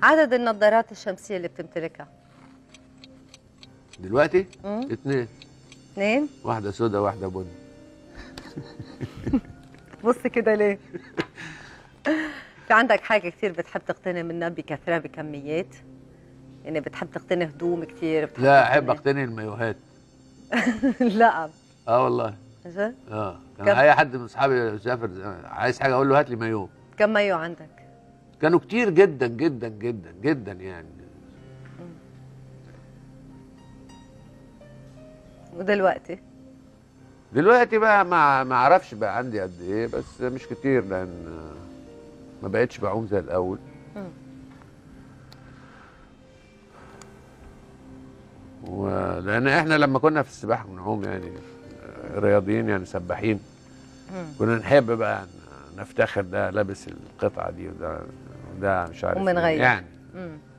عدد النظارات الشمسيه اللي بتمتلكها دلوقتي مم. اتنين اثنين واحده سودا واحده بني بص كده ليه في عندك حاجه كثير بتحب تقتني منها بكثره بكميات يعني بتحب تقتني هدوم كثير بتحب لا احب تقتني- اقتني المايوهات لا اه والله جد؟ اه كان كم؟ اي حد من اصحابي يسافر عايز حاجه اقول له هات لي مايوه كم مايو عندك كانوا كتير جدا جدا جدا جدا يعني ودلوقتي دلوقتي بقى ما ما اعرفش بقى عندي قد ايه بس مش كتير لان ما بقتش بعوم زي الاول مم. ولان احنا لما كنا في السباحه بنعوم يعني رياضيين يعني سباحين مم. كنا نحب بقى نفتخر ده لابس القطعه دي وده وده مش عارف ومن إيه. غير. يعني مم.